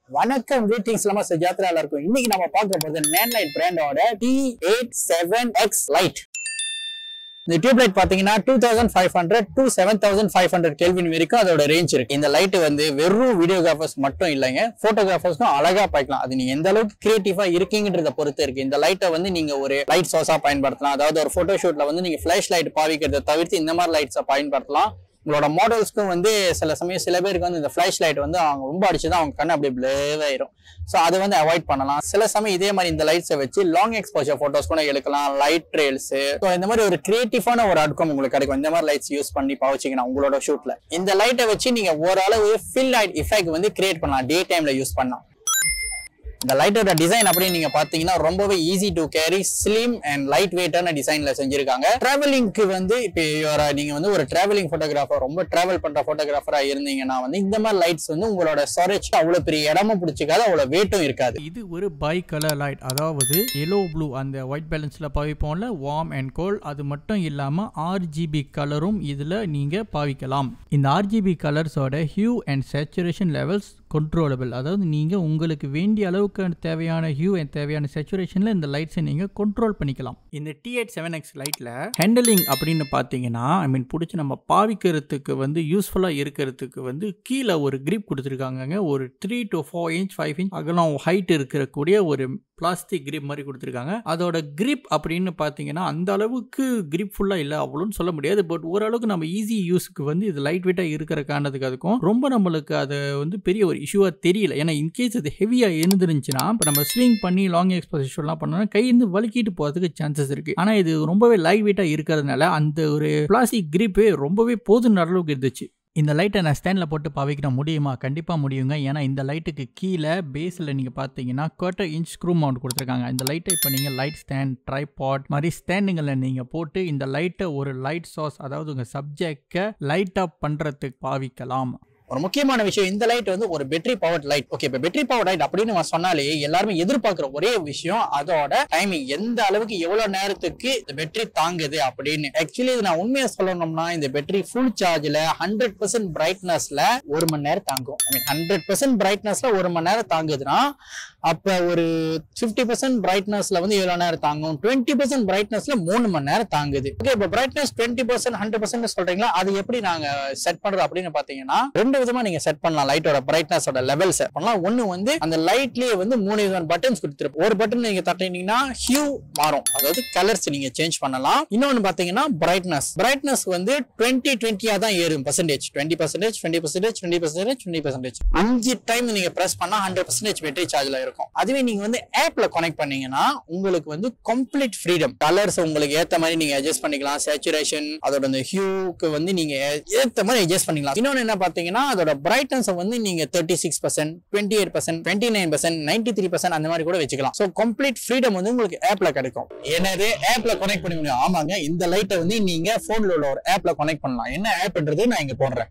வணக்கம் greetings நம்ம சுஜாத்ரா இருக்கும் இன்னைக்கு நம்ம பார்க்க போறது நேன்லைட் பிராண்டோட T eight seven X light இந்த டியூப் லைட் பாத்தீங்கன்னா two thousand five hundred two seven thousand five hundred kelvin வரைக்கும் அதோட ரேஞ்ச் இருக்கு இந்த லைட் வந்து வெறும் வீடியோகிராஃபர்ஸ் மட்டும் இல்லைங்க போட்டோகிராஃபர்ஸ்க்கும் அழகா பாய்க்கலாம் அது நீங்க எந்த அளவுக்கு கிரியேட்டிவா இருக்கீங்கன்றத பொறுத்து இருக்கு இந்த லைட்டை வந்து நீங்க ஒரு லைட் சோர்ஸா பயன்படுத்தலாம் அதாவது ஒரு போட்டோ ஷூட்ல வந்து நீங்க ஃபிளாஷ் லைட் பாவிக்கிறத தவிர்த்து இந்த மாதிரி லைட்ஸை பயன்படுத்தலாம் உங்களோட மாடல்ஸ்க்கும் வந்து சில சமயம் சில பேருக்கு வந்து இந்த ஃபிளாஷ் லைட் வந்து அவங்க ரொம்ப அடிச்சுதான் அவங்க கண்ணு அப்படியே பிளேவ் ஆயிரும் ஸோ அதை வந்து அவாய்ட் பண்ணலாம் சில சமயம் இதே மாதிரி இந்த லைட்ஸை வச்சு லாங் எக்ஸ்போஜர் ஃபோட்டோஸ் கூட எடுக்கலாம் லைட் ட்ரெயில்ஸ் ஸோ இந்த மாதிரி ஒரு கிரியேட்டிவான ஒரு அவுட்கம் உங்களுக்கு கிடைக்கும் இந்த மாதிரி லைட்ஸ் யூஸ் பண்ணி பாவச்சிங்கன்னா உங்களோட ஷூட்ல இந்த லைட்டை வச்சு நீங்க ஓரளவு ஃபில் லைட் இஃபெக்ட் வந்து கிரியேட் பண்ணலாம் டே டைம்ல யூஸ் பண்ணலாம் இந்த லைட்டோட டிசைன் அப்படின்னு நீங்க பாத்தீங்கன்னா ரொம்பவே easy to carry slim and light வெயிட்டான டிசைன்ல செஞ்சிருக்காங்க டிராவலிங்க்கு வந்து இப்போ you're- நீங்க வந்து ஒரு டிராவலிங் போட்டோகிராஃபர் ரொம்ப டிராவல் பண்ற போட்டோகிராஃபரா இருந்தீங்கன்னா வந்து இந்த மாதிரி லைட்ஸ் வந்து உங்களோட ஸ்டோரேஜ் அவ்வளவு பெரிய இடமும் பிடிச்சிக்காது அவ்வளவு வெயிட்டும் இருக்காது இது ஒரு பை கலர் லைட் அதாவது எல்லோ ப்ளூ அந்த ஒயிட் பேலன்ஸில் பாவிப்போம்ல வார்ம் அண்ட் கோல்ட் அது மட்டும் இல்லாமல் ஆர்ஜிபி கலரும் இதில் நீங்கள் பாவிக்கலாம் இந்த ஆர்ஜிபி கலர்ஸோட hue and saturation levels controllable அதாவது நீங்கள் உங்களுக்கு வேண்டிய அளவுக்கு தேவையான ஹியூ அண்ட் தேவையான சேச்சுரேஷனில் இந்த லைட்ஸை நீங்கள் கண்ட்ரோல் பண்ணிக்கலாம் இந்த டி எயிட் செவன் எக்ஸ் லைட்டில் ஹேண்டலிங் அப்படின்னு பார்த்தீங்கன்னா ஐ மீன் பிடிச்சி நம்ம பாவிக்கிறதுக்கு வந்து யூஸ்ஃபுல்லாக இருக்கிறதுக்கு வந்து கீழே ஒரு grip கொடுத்துருக்காங்கங்க ஒரு three to four inch five inch அகலம் ஹைட் இருக்கக்கூடிய ஒரு பிளாஸ்டிக் grip மாதிரி கொடுத்துருக்காங்க அதோட grip அப்படின்னு பார்த்தீங்கன்னா அந்த அளவுக்கு grip ஃபுல்லாக இல்லை அவ்வளோன்னு சொல்ல முடியாது பட் ஓரளவுக்கு நம்ம ஈஸி யூஸுக்கு வந்து இது லைட் வெயிட்டாக இருக்கிற காரணத்துக்கு அதுக்கும் ரொம்ப நம்மளுக்கு அது வந்து பெரிய ஒரு இஷ்யூவாக தெரியல ஏன்னா இன்கேஸ் அது ஹெவியாக இருந்துருந்துச்சுன்னா இப்போ நம்ம ஸ்விங் பண்ணி லாங் எக்ஸ்போசிஷன்லாம் பண்ணோம்னா கை வந்து வலிக்கிட்டு போகிறதுக்கு சான்சஸ் இருக்குது ஆனால் இது ரொம்பவே லைட் வெயிட்டாக இருக்கிறதுனால அந்த ஒரு பிளாஸ்டிக் கிரிப்பே ரொம்பவே போதும் அளவுக்கு இருந்துச்சு இந்த லைட்டை நான் ஸ்டாண்டில் போட்டு பாவிக்கிற முடியுமா கண்டிப்பாக முடியுங்க ஏன்னா இந்த லைட்டுக்கு கீழே பேஸில் நீங்கள் பார்த்தீங்கன்னா குவார்ட்டர் இன்ச் ஸ்க்ரூ மவுண்ட் கொடுத்துருக்காங்க இந்த லைட்டை இப்போ நீங்கள் லைட் ஸ்டாண்ட் ட்ரைபாட் மாதிரி ஸ்டாண்டுங்களில் நீங்கள் போட்டு இந்த லைட்டை ஒரு லைட் சாஸ் அதாவது உங்கள் சப்ஜெக்டை லைட் அப் பண்ணுறதுக்கு பாவிக்கலாம் ஒரு முக்கியமான விஷயம் இந்த லைட் வந்து ஒரு பேட்டரி பவர் லைட் ஓகே இப்ப பேட்டரி பவர் லைட் அப்படின்னு நம்ம சொன்னாலே எல்லாருமே எதிர்பார்க்கிற ஒரே விஷயம் அதோட டைமிங் எந்த அளவுக்கு எவ்வளவு நேரத்துக்கு இந்த பேட்டரி தாங்குது அப்படின்னு ஆக்சுவலி இது நான் உண்மையா சொல்லணும்னா இந்த பேட்டரி ஃபுல் சார்ஜ்ல ஹண்ட்ரட் பர்சன்ட் பிரைட்னஸ்ல ஒரு மணி நேரம் தாங்கும் ஐ மீன் ஹண்ட்ரட் பர்சன்ட் பிரைட்னஸ்ல ஒரு மணி நேரம் தாங்குதுன்னா அப்ப ஒரு ஃபிஃப்டி பர்சன்ட் பிரைட்னஸ்ல வந்து எவ்வளவு நேரம் தாங்கும் டுவெண்ட்டி பர்சன்ட் பிரைட்னஸ்ல மூணு மணி நேரம் தாங்குது ஓகே இப்போ brightness twenty percent hundred percent சொல்றீங்களா அது எப்படி நாங்க செட் பண்றது அப்படின்னு பாத்தீங்கன்னா ரெண்டு விதமா நீங்க செட் பண்ணலாம் லைட்டோட பிரைட்னஸோட லெவல் செட் பண்ணலாம் ஒன்னு வந்து அந்த லைட்லயே வந்து மூணு விதமான பட்டன்ஸ் கொடுத்துருப்போம் ஒரு பட்டன் நீங்க தட்டினீங்கன்னா ஹியூ மாறும் அதாவது கலர்ஸ் நீங்க சேஞ்ச் பண்ணலாம் இன்னொன்னு பாத்தீங்கன்னா பிரைட்னஸ் பிரைட்னஸ் வந்து டுவெண்ட்டி டுவெண்ட்டியா தான் ஏறும் percentage twenty percentage twenty percentage twenty percentage twenty percentage அஞ்சு டைம் நீங்க பிரஸ் பண்ணா ஹண்ட்ரட் பர்சன்டேஜ் பேட்டரி சார்ஜ்ல இருக்கும் அதுவே நீங்க வந்து ஆப்ல கனெக்ட் பண்ணீங்கன்னா உங்களுக்கு வந்து கம்ப்ளீட் ஃப்ரீடம் கலர்ஸ் உங்களுக்கு ஏத்த மாதிரி நீங்க அட்ஜஸ்ட் பண்ணிக்கலாம் சேச்சுரேஷன் அதோட அந்த ஹியூக்கு வந்து நீங்க ஏத்த மாதிரி அட்ஜஸ்ட் பண்ணிக்கலாம் இன்னொன்னு என்ன பாத்தீங்கன்னா அதோட பிரைட்னஸ் வந்து நீங்க thirty six percent twenty eight percent twenty nine percent ninety three percent அந்த மாதிரி கூட வச்சுக்கலாம் ஸோ கம்ப்ளீட் ஃப்ரீடம் வந்து உங்களுக்கு ஆப்ல கிடைக்கும் எனவே ஆப்ல கனெக்ட் பண்ணி முடியும் ஆமாங்க இந்த லைட்டை வந்து நீங்க போன்ல உள்ள ஒரு ஆப்ல கனெக்ட் பண்ணலாம் என்ன ஆப்ன்றது நான் இங்க போடுறேன்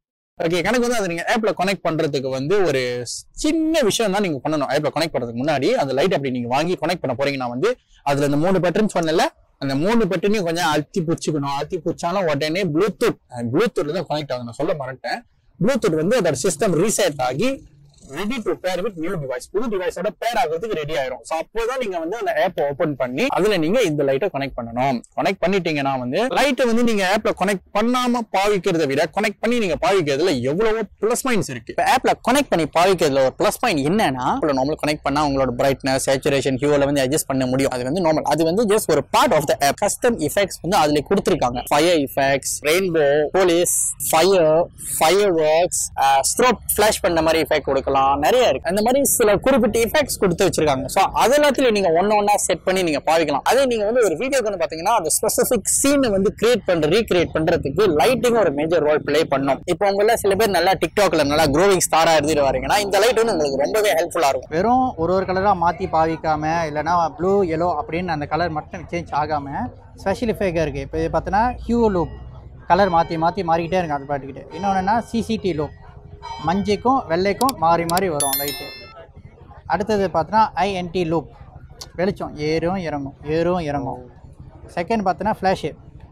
ஓகே கணக்கு வந்து அதை நீங்க ஆப்ல கனெக்ட் பண்றதுக்கு வந்து ஒரு சின்ன விஷயம் தான் நீங்க பண்ணணும் ஆப்ல கனெக்ட் பண்றதுக்கு முன்னாடி அந்த லைட் அப்படி நீங்க வாங்கி கனெக்ட் பண்ண போறீங்கன்னா வந்து அதுல இந்த மூணு பட்டன் சொன்னல அந்த மூணு பட்டனையும் கொஞ்சம் அழுத்தி பிடிச்சிக்கணும் அழுத்தி பிடிச்சாலும் உடனே ப்ளூடூத் ப்ளூடூத்ல தான் கனெக்ட் ஆகும் நான் சொல்ல மறந்துட்டேன் ப்ளூடூத் வந்து அதோட சிஸ்டம் ரீசெட் ஆகி ready to pair with new device புது டிவைஸோட பேர் ஆகிறதுக்கு ரெடி ஆயிரும் ஸோ அப்போதான் நீங்க வந்து அந்த ஆப் ஓபன் பண்ணி அதுல நீங்க இந்த லைட்டை கனெக்ட் பண்ணணும் கனெக்ட் பண்ணிட்டீங்கன்னா வந்து லைட்டை வந்து நீங்க ஆப்ல கனெக்ட் பண்ணாம பாவிக்கிறத விட கனெக்ட் பண்ணி நீங்க பாவிக்கிறதுல எவ்வளவோ பிளஸ் பாயிண்ட்ஸ் இருக்கு இப்போ ஆப்ல கனெக்ட் பண்ணி பாவிக்கிறதுல ஒரு பிளஸ் பாயிண்ட் என்னன்னா நார்மல் கனெக்ட் பண்ணா உங்களோட பிரைட்னஸ் சேச்சுரேஷன் ஹியூல வந்து அட்ஜஸ்ட் பண்ண முடியும் அது வந்து நார்மல் அது வந்து ஜஸ்ட் ஒரு part of the app custom effects வந்து அதுல கொடுத்துருக்காங்க fire effects rainbow police fire fireworks strobe flash பண்ண மாதிரி இஃபெக்ட் கொடுக்கலாம் நிறைய இருக்கு அந்த மாதிரி சில குறிப்பிட்ட இஃபெக்ட்ஸ் கொடுத்து வச்சிருக்காங்க ஸோ அது எல்லாத்துலயும் நீங்க ஒன்னு ஒன்னா செட் பண்ணி நீங்க பாவிக்கலாம் அதே நீங்க வந்து ஒரு வீடியோக்கு வந்து பாத்தீங்கன்னா அந்த ஸ்பெசிபிக் சீனை வந்து கிரியேட் பண்ற ரீக்ரியேட் பண்றதுக்கு லைட்டிங் ஒரு மேஜர் ரோல் ப்ளே பண்ணும் இப்போ உங்கள சில பேர் நல்லா டிக்டாக்ல நல்லா க்ரோவிங் ஸ்டாரா இருந்துட்டு வரீங்கன்னா இந்த லைட் வந்து உங்களுக்கு ரொம்பவே ஹெல்ப்ஃபுல்லா இருக்கும் வெறும் ஒரு ஒரு கலராக மாற்றி பாவிக்காம இல்லைனா ப்ளூ எல்லோ அப்படின்னு அந்த கலர் மட்டும் சேஞ்ச் ஆகாமல் ஸ்பெஷல் எஃபெக்டாக இருக்குது இப்போ இது பார்த்தோன்னா ஹியூ லூப் கலர் மாற்றி மாற்றி மாறிக்கிட்டே இருக்கு அது பாட்டுக்கிட்டு இன்னொன்றுனா சிசிடி லூப் மஞ்சைக்கும் வெள்ளைக்கும் மாறி மாறி வரும் லைட்டு அடுத்தது பார்த்தோன்னா ஐஎன்டி லூப் வெளிச்சம் ஏறும் இறங்கும் ஏறும் இறங்கும் செகண்ட் பார்த்தோன்னா ஃப்ளாஷு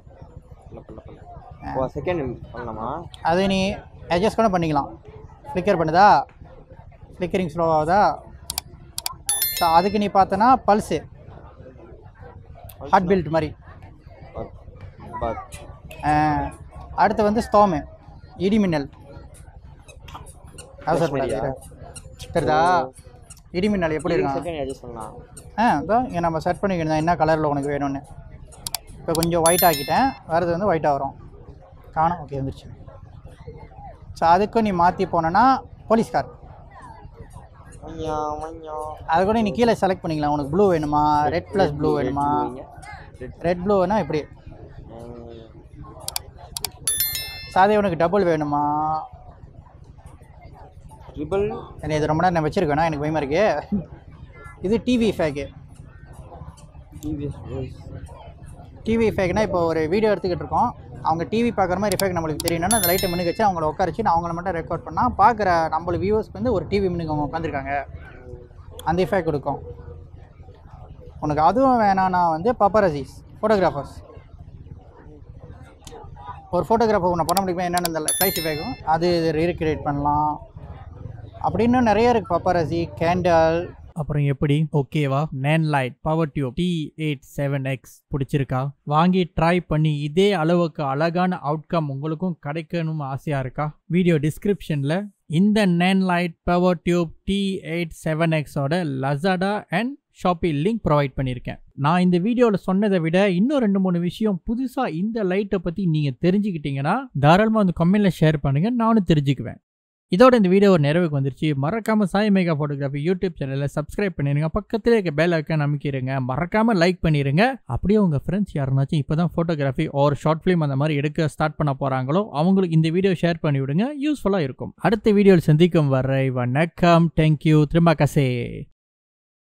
ஓ செகண்ட் பண்ணலாமா அது நீ அட்ஜஸ்ட் கூட பண்ணிக்கலாம் ஃப்ளிக்கர் பண்ணுதா ஃப்ளிக்கரிங் ஸ்லோ ஆகுதா ஸோ அதுக்கு நீ பார்த்தனா பல்ஸு ஹார்ட் பில்ட் மாதிரி பத் பத் ஆ, அடுத்து வந்து ஸ்டோமு இடி மின்னல் அவசர சரியா? தெரியுதா இடி மின்னல் எப்படி இருக்கும் செகண்ட் எது சொல்லலாம் ஆ இதோ இங்கே நம்ம செட் பண்ணிக்கிறோம் என்ன கலரில் உனக்கு வேணும்னு இப்போ கொஞ்சம் ஒயிட் ஆக்கிட்டேன் வரது வந்து ஒயிட்டாக வரும் காணும் ஓகே வந்துருச்சு ஸோ அதுக்கும் நீ மாற்றி போனேன்னா போலீஸ்கார் மையா மையா அது கூட நீ கீழே செலக்ட் பண்ணிக்கலாம் உனக்கு ப்ளூ வேணுமா ரெட் ப்ளஸ் ப்ளூ வேணுமா ரெட் ரெட் ப்ளூ வேணா இப்படி சாதே உனக்கு டபுள் வேணுமா ட்ரிபிள் என்ன இது ரொம்ப நேரம் நான் வச்சிருக்கேனா எனக்கு பயமா இருக்கு இது டிவி ஃபேக்கு டிவிஎஸ் ரோஸ் டிவி ஃபேக்னா இப்போ ஒரு வீடியோ எடுத்துக்கிட்டு இருக்கோம் அவங்க டிவி பார்க்குற மாதிரி எஃபெக்ட் நம்மளுக்கு தெரியணும்னா அந்த லைட்டை மின்னுக்கு வச்சு அவங்கள உட்காரச்சு நான் அவங்கள மட்டும் ரெக்கார்ட் பண்ணால் பார்க்குற நம்மள வியூவர்ஸ்க்கு வந்து ஒரு டிவி மின்னுக்கு அவங்க உட்காந்துருக்காங்க அந்த எஃபெக்ட் கொடுக்கும் உனக்கு அதுவும் வேணான்னா வந்து பப்பரசிஸ் ஃபோட்டோகிராஃபர்ஸ் ஒரு ஃபோட்டோகிராஃபர் உன்னை பண்ண முடியுமா என்னென்ன இந்த ஃப்ளைஷ் எஃபெக்டும் அது ரீக்ரியேட் பண்ணலாம் அப்படின்னு நிறைய இருக்குது பப்பரசி கேண்டல் அப்புறம் எப்படி ஓகேவா Nanlite power tube T eight seven X பிடிச்சிருக்கா வாங்கி ட்ரை பண்ணி இதே அளவுக்கு அழகான அவுட்கம் உங்களுக்கும் கிடைக்கணும்னு ஆசையா இருக்கா வீடியோ டிஸ்கிரிப்ஷன்ல இந்த Nanlite power tube T eight seven எக்ஸோட Lazada and Shopee link provide பண்ணியிருக்கேன் நான் இந்த வீடியோவில் சொன்னதை விட இன்னும் ரெண்டு மூணு விஷயம் புதுசாக இந்த லைட்டை பற்றி நீங்கள் தெரிஞ்சுக்கிட்டீங்கன்னா தாராளமாக வந்து கமெண்ட்டில் ஷேர் பண்ணுங்கள் நானும் தெரிஞ்சுக்குவேன் இதோட இந்த வீடியோ ஒரு நிறைவுக்கு வந்துருச்சு மறக்காம சாய் மேகா ஃபோட்டோகிராஃபி யூடியூப் சேனலை சப்ஸ்கிரைப் பண்ணிருங்க பக்கத்திலே இருக்க பெல் ஐக்கான் அமைக்கிருங்க மறக்காம லைக் பண்ணிருங்க அப்படியே உங்க ஃப்ரெண்ட்ஸ் யாருனாச்சும் இப்பதான் ஃபோட்டோகிராஃபி ஒரு ஷார்ட் ஃபிலிம் அந்த மாதிரி எடுக்க ஸ்டார்ட் பண்ண போறாங்களோ அவங்களுக்கு இந்த வீடியோ ஷேர் பண்ணி விடுங்க யூஸ்ஃபுல்லா இருக்கும் அடுத்த வீடியோவில் சந்திக்கும் வரை வணக்கம் தேங்க்யூ திரும்ப கசே